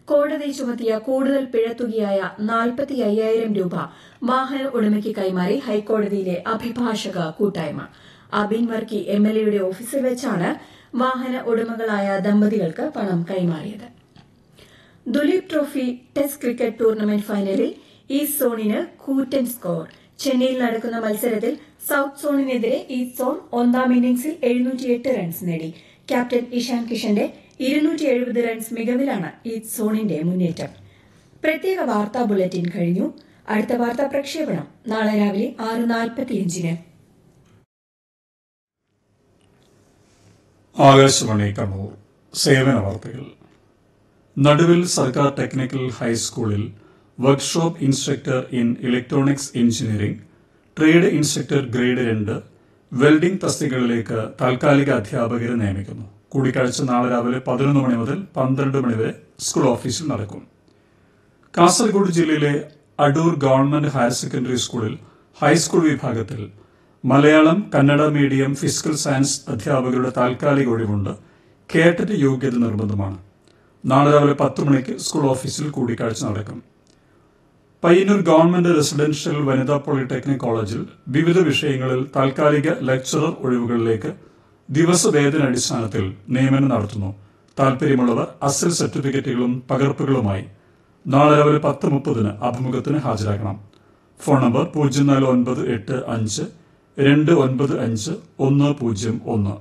കോടതി ചുമത്തിയ കൂടുതൽ പിഴത്തുകയായ നാൽപ്പത്തി അയ്യായിരം രൂപ വാഹന ഉടമയ്ക്ക് കൈമാറി ഹൈക്കോടതിയിലെ അഭിഭാഷക കൂട്ടായ്മ അബിൻ വർക്കി എംഎൽഎയുടെ ഓഫീസിൽ വെച്ചാണ് വാഹന ഉടമകളായ ദമ്പതികൾക്ക് പണം കൈമാറിയത് Duleep trophy test cricket tournament ഫൈനലിൽ ഈസ്റ്റ് സോണിന് കൂറ്റൻ സ്കോർ ചെന്നൈയിൽ നടക്കുന്ന മത്സരത്തിൽ സൌത്ത് സോണിനെതിരെ ഈസ്റ്റ് സോൺ ഒന്നാം ഇന്നിംഗ്സിൽ എഴുന്നൂറ്റിയെട്ട് റൺസ് നേടി ക്യാപ്റ്റൻ ഇഷാൻ കിഷന്റെ ഇരുന്നൂറ്റി എഴുപത് റൺസ് മികവിലാണ് ഈസ്റ്റ് സോണിന്റെ മുന്നേറ്റം പ്രത്യേക വാർത്താ ബുള്ളറ്റിൻ കഴിഞ്ഞു അടുത്ത വാർത്താ പ്രക്ഷേപണം നാളെ രാവിലെ ആറ് നാൽപ്പത്തിയഞ്ചിന് ആകാശവാണി കണ്ണൂർ സേവന വാർത്തകൾ നടുവിൽ സർക്കാർ ടെക്നിക്കൽ ഹൈസ്കൂളിൽ workshop instructor in electronics engineering trade instructor grade രണ്ട് വെൽഡിംഗ് തസ്തികകളിലേക്ക് താൽക്കാലിക അധ്യാപകരെ നിയമിക്കുന്നു കൂടിക്കാഴ്ച നാളെ രാവിലെ പതിനൊന്ന് മണി മുതൽ പന്ത്രണ്ട് മണി വരെ സ്കൂൾ ഓഫീസിൽ നടക്കും കാസർഗോഡ് ജില്ലയിലെ അടൂർ ഗവൺമെന്റ് ഹയർ സെക്കൻഡറി സ്കൂളിൽ ഹൈസ്കൂൾ വിഭാഗത്തിൽ Malayalam Kannada medium physical science അധ്യാപകരുടെ താൽക്കാലിക ഒഴിവുണ്ട് കേട്ടറ്റ് യോഗ്യത നിർബന്ധമാണ് നാളെ രാവിലെ പത്ത് മണിക്ക് സ്കൂൾ ഓഫീസിൽ കൂടിക്കാഴ്ച നടക്കും പയ്യന്നൂർ ഗവൺമെന്റ് റെസിഡൻഷ്യൽ വനിതാ പോളിടെക്നിക് കോളേജിൽ വിവിധ വിഷയങ്ങളിൽ താൽക്കാലിക ലെക്ചറർ ഒഴിവുകളിലേക്ക് ദിവസവേതന അടിസ്ഥാനത്തിൽ നിയമനം നടത്തുന്നു താൽപര്യമുള്ളവർ അസൽ സർട്ടിഫിക്കറ്റുകളും പകർപ്പുകളുമായി നാളെ രാവിലെ പത്ത് മുപ്പതിന് അഭിമുഖത്തിന് ഹാജരാക്കണം ഫോൺ നമ്പർ പൂജ്യം നാല് ഒൻപത് എട്ട് അഞ്ച് രണ്ട് ഒൻപത് അഞ്ച് ഒന്ന് പൂജ്യം ഒന്ന്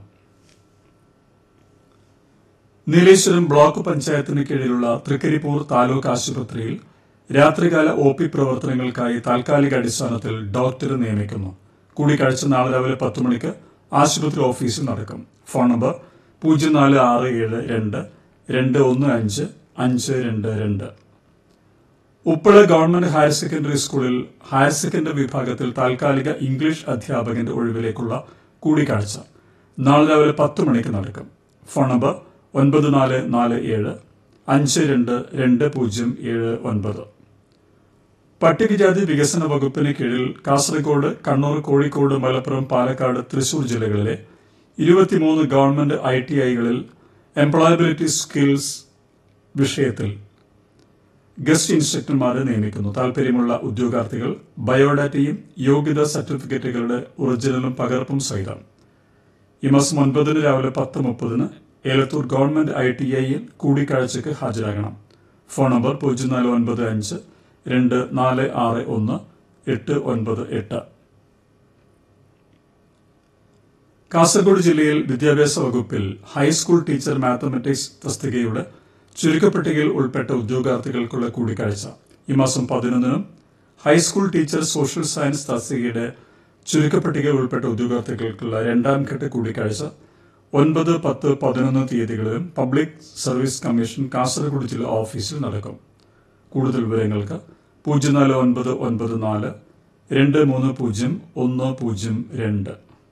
നീലേശ്വരം ബ്ലോക്ക് പഞ്ചായത്തിന് കീഴിലുള്ള തൃക്കരിപ്പൂർ താലൂക്ക് ആശുപത്രിയിൽ രാത്രികാല ഒ പി പ്രവർത്തനങ്ങൾക്കായി താൽക്കാലിക അടിസ്ഥാനത്തിൽ ഡോക്ടറെ നിയമിക്കുന്നു കൂടിക്കാഴ്ച നാളെ രാവിലെ പത്ത് മണിക്ക് ആശുപത്രി ഓഫീസിൽ നടക്കും ഫോൺ നമ്പർ പൂജ്യം നാല് ആറ് ഏഴ് രണ്ട് രണ്ട് ഒന്ന് അഞ്ച് അഞ്ച് രണ്ട് രണ്ട് ഉപ്പള ഗവൺമെന്റ് ഹയർ സെക്കൻഡറി സ്കൂളിൽ ഹയർ സെക്കൻഡറി വിഭാഗത്തിൽ താൽക്കാലിക ഇംഗ്ലീഷ് അധ്യാപകന്റെ ഒഴിവിലേക്കുള്ള കൂടിക്കാഴ്ച നാളെ രാവിലെ പത്ത് മണിക്ക് നടക്കും ഫോൺ നമ്പർ ഒൻപത് നാല് നാല് ഏഴ് അഞ്ച് രണ്ട് രണ്ട് പൂജ്യം ഏഴ് ഒൻപത് പട്ടികജാതി വികസന വകുപ്പിന് കീഴിൽ കാസർഗോഡ് കണ്ണൂർ കോഴിക്കോട് മലപ്പുറം പാലക്കാട് തൃശൂർ ജില്ലകളിലെ ഇരുപത്തിമൂന്ന് ഗവൺമെന്റ് ഐ ടി ഐകളിൽ എംപ്ലോയബിലിറ്റി സ്കിൽസ് വിഷയത്തിൽ ഗസ്റ്റ് ഇൻസ്ട്രക്ടർമാരെ നിയമിക്കുന്നു താൽപര്യമുള്ള ഉദ്യോഗാർത്ഥികൾ ബയോഡാറ്റയും യോഗ്യതാ സർട്ടിഫിക്കറ്റുകളുടെ ഒറിജിനലും പകർപ്പും സഹിതം ഈ മാസം ഒൻപതിന് രാവിലെ പത്ത് മുപ്പതിന് ഏലത്തൂർ ഗവൺമെന്റ് ഐ ടി ഐയിൽ കൂടിക്കാഴ്ചയ്ക്ക് ഹാജരാകണം ഫോൺ നമ്പർ പൂജ്യം നാല് ഒൻപത് അഞ്ച് രണ്ട് നാല് ആറ് ഒന്ന് എട്ട് ഒൻപത് എട്ട് കാസർഗോഡ് ജില്ലയിൽ വിദ്യാഭ്യാസ വകുപ്പിൽ ഹൈസ്കൂൾ ടീച്ചർ മാത്തമാറ്റിക്സ് തസ്തികയുടെ ചുരുക്കപ്പട്ടികയിൽ ഉൾപ്പെട്ട ഉദ്യോഗാർത്ഥികൾക്കുള്ള കൂടിക്കാഴ്ച ഈ മാസം പതിനൊന്നിനും ഹൈസ്കൂൾ ടീച്ചർ സോഷ്യൽ സയൻസ് തസ്തികയുടെ ചുരുക്കപ്പട്ടികയിൽ ഉൾപ്പെട്ട ഉദ്യോഗാർത്ഥികൾക്കുള്ള രണ്ടാം ഘട്ട കൂടിക്കാഴ്ച ഒൻപത് പത്ത് പതിനൊന്ന് തീയതികളിലും പബ്ലിക് സർവീസ് കമ്മീഷൻ കാസർഗോഡ് ജില്ലാ ഓഫീസിൽ നടക്കും കൂടുതൽ വിവരങ്ങൾക്ക് പൂജ്യം നാല് ഒൻപത് ഒൻപത് നാല് രണ്ട് മൂന്ന് പൂജ്യം ഒന്ന് പൂജ്യം രണ്ട്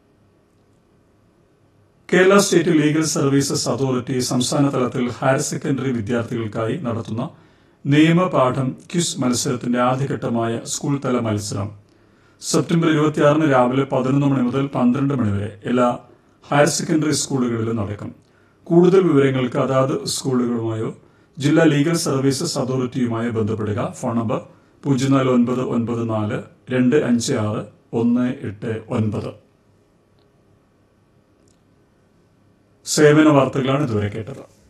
Kerala state legal services authority സംസ്ഥാന തലത്തിൽ ഹയർ സെക്കൻഡറി വിദ്യാർത്ഥികൾക്കായി നടത്തുന്ന നിയമപാഠം ക്വിസ് മത്സരത്തിന്റെ ആദ്യഘട്ടമായ സ്കൂൾ തല മത്സരം സെപ്റ്റംബർ ഇരുപത്തിയാറിന് രാവിലെ പതിനൊന്ന് മണി മുതൽ പന്ത്രണ്ട് മണി വരെ എല്ലാ ഹയർ സെക്കൻഡറി സ്കൂളുകളിലും നടക്കും കൂടുതൽ വിവരങ്ങൾക്ക് അതാത് സ്കൂളുകളുമായോ ജില്ലാ ലീഗൽ സർവീസസ് അതോറിറ്റിയുമായോ ബന്ധപ്പെടുക ഫോൺ നമ്പർ പൂജ്യം നാല് ഒൻപത് ഒൻപത് നാല് രണ്ട് അഞ്ച് ആറ് ഒന്ന് എട്ട് ഒൻപത് സേവന വാർത്തകളാണ് ഇതുവരെ കേട്ടത്